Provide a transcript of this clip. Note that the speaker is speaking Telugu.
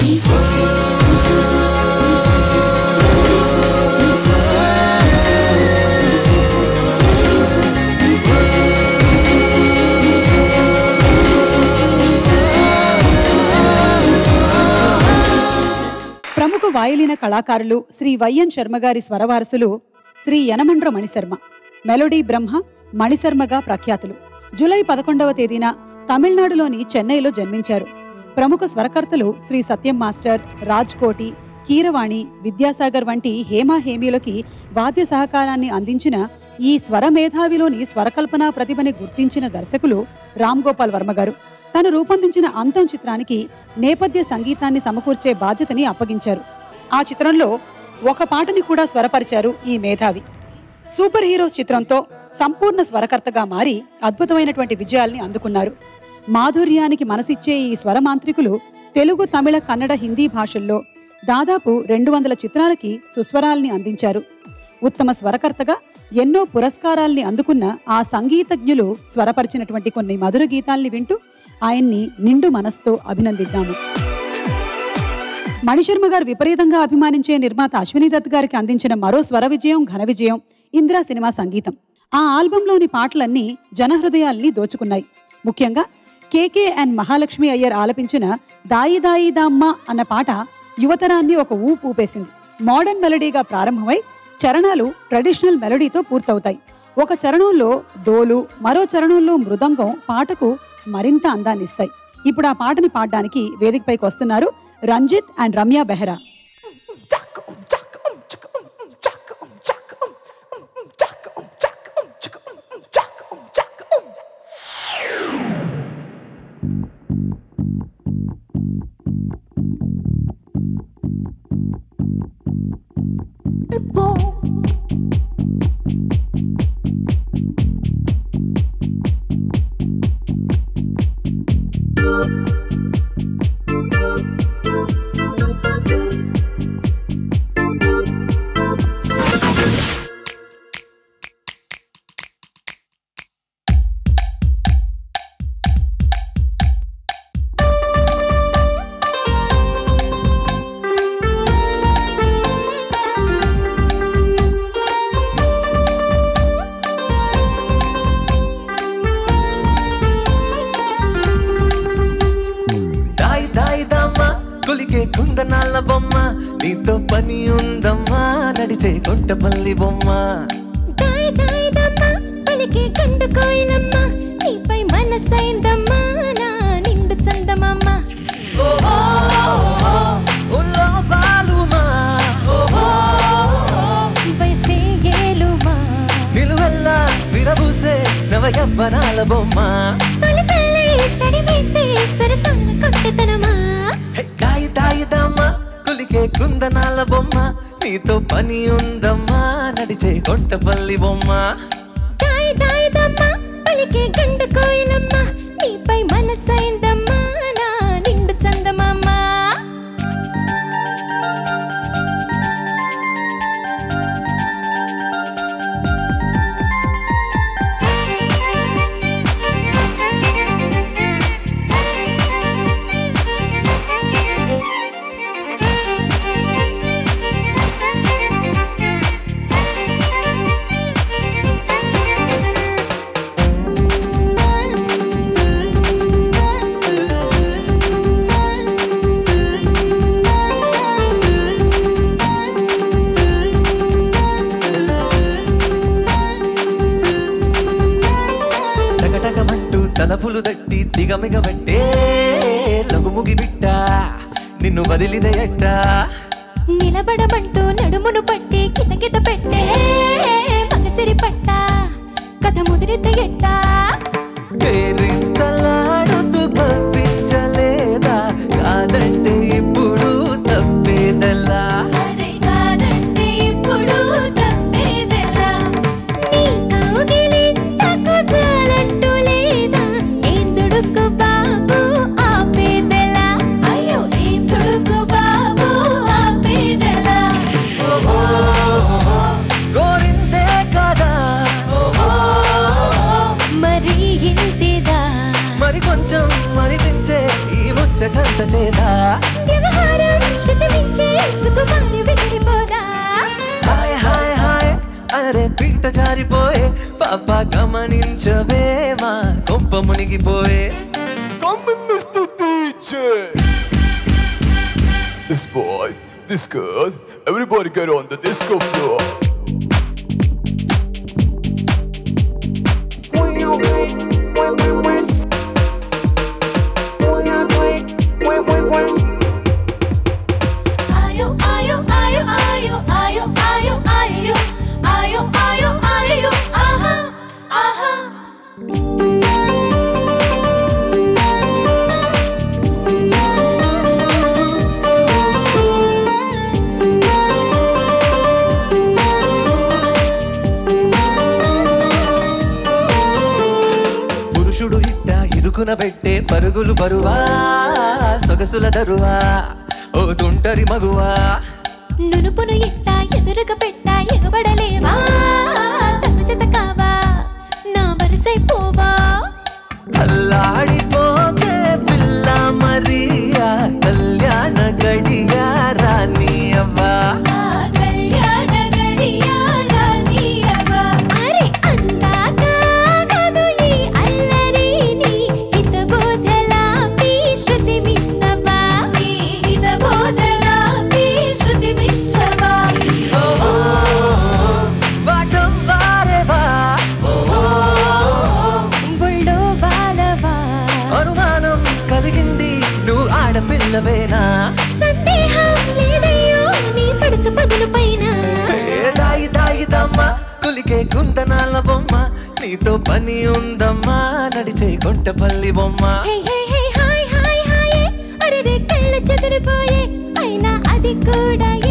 ప్రముఖ వాయులీన కళాకారులు శ్రీ వైఎన్ శర్మ గారి స్వరవారసులు శ్రీ యనమండ్ర మణిశర్మ మెలోడీ బ్రహ్మ మణిశర్మగా ప్రఖ్యాతులు జూలై పదకొండవ తేదీన తమిళనాడులోని చెన్నైలో జన్మించారు ప్రముఖ స్వరకర్తలు శ్రీ సత్యం మాస్టర్ రాజ్ కోటి కీరవాణి విద్యాసాగర్ వంటి హేమా హేమీలకి వాద్య సహకారాన్ని అందించిన ఈ స్వర మేధావిలోని స్వరకల్పన ప్రతిభని గుర్తించిన దర్శకులు రామ్ గోపాల్ వర్మ గారు తను రూపొందించిన అంతం చిత్రానికి నేపథ్య సంగీతాన్ని సమకూర్చే బాధ్యతని అప్పగించారు ఆ చిత్రంలో ఒక పాటని కూడా స్వరపరిచారు ఈ మేధావి సూపర్ హీరోస్ చిత్రంతో సంపూర్ణ స్వరకర్తగా మారి అద్భుతమైనటువంటి విజయాల్ని అందుకున్నారు మాధుర్యానికి మనసిచ్చే ఈ స్వరమాంత్రికులు తెలుగు తమిళ కన్నడ హిందీ భాషల్లో దాదాపు రెండు వందల చిత్రాలకి సుస్వరాల్ని అందించారు ఉత్తమ స్వరకర్తగా ఎన్నో పురస్కారాల్ని అందుకున్న ఆ సంగీతజ్ఞులు స్వరపరిచినటువంటి కొన్ని మధుర గీతాల్ని వింటూ ఆయన్ని నిండు మనస్తో అభినందిద్దాము మణిశర్మ గారు విపరీతంగా అభిమానించే నిర్మాత అశ్విని దత్ గారికి అందించిన మరో స్వర విజయం ఘన విజయం ఇందిరా సినిమా సంగీతం ఆ ఆల్బంలోని పాటలన్నీ జనహృదయాల్ని దోచుకున్నాయి ముఖ్యంగా కేకే అండ్ మహాలక్ష్మి అయ్యర్ ఆలపించిన దాయి దాయి దామ్మ అన్న పాట యువతరాన్ని ఒక ఊపు ఊపేసింది మోడర్న్ మెలడీగా ప్రారంభమై చరణాలు ట్రెడిషనల్ మెలడీతో పూర్తవుతాయి ఒక చరణంలో డోలు మరో చరణంలో మృదంగం పాటకు మరింత అందాన్నిస్తాయి ఇప్పుడు ఆ పాటని పాడడానికి వేదికపైకి వస్తున్నారు రంజిత్ అండ్ రమ్య బెహ్రా దాయి దాయి దామ్మా కొలికే కుందనాల బొమ్మ నీతో పని ఉందమ్మా నడిచే కొంటపల్లి బొమ్మ దాయి దాయిదమ్మ పలికే కండు కోయిలమ్మ నీపై మనసైందమ్మా నా నిండు చందమమ్మ ఉల్లో బాలుమా వయసే ఏలుమా నిలువెల్లా విరబూసే నవయవ్వనాల బొమ్మ తొలి చల్లే తడిమేసే సరసాల కొట్టతనమా హే, దాయి దాయి దామ్మా కొలికే కుందనాల బొమ్మ నీతో పని ఉందమ్మా నడిచే కొంటపల్లి బొమ్మ దాయి దాయిదమ్మ పలికే కండు కోయిలమ్మ నీపై మనసైందమ్మా నా నిండు చందమమ్మ టగటగమంటూ తలపులు దట్టి దిగమిగబట్టే లగుముగి బిట్ట నిన్ను వదిలిదయట్ట నిలబడమంటూ నడుమును పట్టి కితకిత పెట్టే మగసిరి పట్ట కథ ముదిరిత ఎట్ట పేరింతలాడుతూ పంపించలేదా కాదంటే ఇప్పుడు తప్పేదలా నీ కౌగిలింతకు చాలంటూ లేదా ఏందుడుకు బాబు ఆపేదెలా అయ్యో ఏందుడుకు బాబు ఆపేదెలా కోరిందే కదా మరి ఇంటిదా మరి కొంచెం మరిపించే ఈ ముచ్చ పోదా వ్యవహారం శృతి మించి సుకుమారి వెతిరిపోదా హాయ్ హాయ్ హాయ్ అరే పీట జారిపోయే పాప గమనించవే మా కొంప మునిగిపోయే Come in, Mr. DJ. This boy, this girl, everybody get on the disco floor. ఆయో ఆయో ఆయో ఆయో ఆయో ఆయో ఆయో ఆయో ఆయో ఆయో ఆహా ఆహా పురుషుడు ఇట్ట ఇరుకున పెట్టే పరుగులు బరువా సొగసుల దరువా ఓ తుంటరి మగువా నునుపును ఇట్ట ఎదురుగా పెట్ట ఎగబడలేవా తగు జత కావా నా వరుసైపోవా అల్లాడిపోతే పిల్ల మరియా కళ్యాణ గడియా రాణి అవ్వా కళ్యాణ గడియా రానియవా అరే అందాక కాదు ఈ అల్లరిని హితబోధలాపి శృతి మించవా ఈ హితబోధలాపి శృతి మించవా వాటం వారేవా బుల్డో బాలవా అనుమానం కలిగింది నువ్వు ఆడపిల్లవేనా సందేహం లేదయ్యో నీ పడుచు పదులు పైన ఏ దాయి దాయిదమ్మా కులికే కుందనాల బొమ్మ నీతో పని ఉందమ్మా నడిచే కొంటపల్లి బొమ్మ హే హే హే హాయ్ హాయ్ హాయ్ అరే రే కళ్ళు చెదిరిపోయే అయినా అది కూడా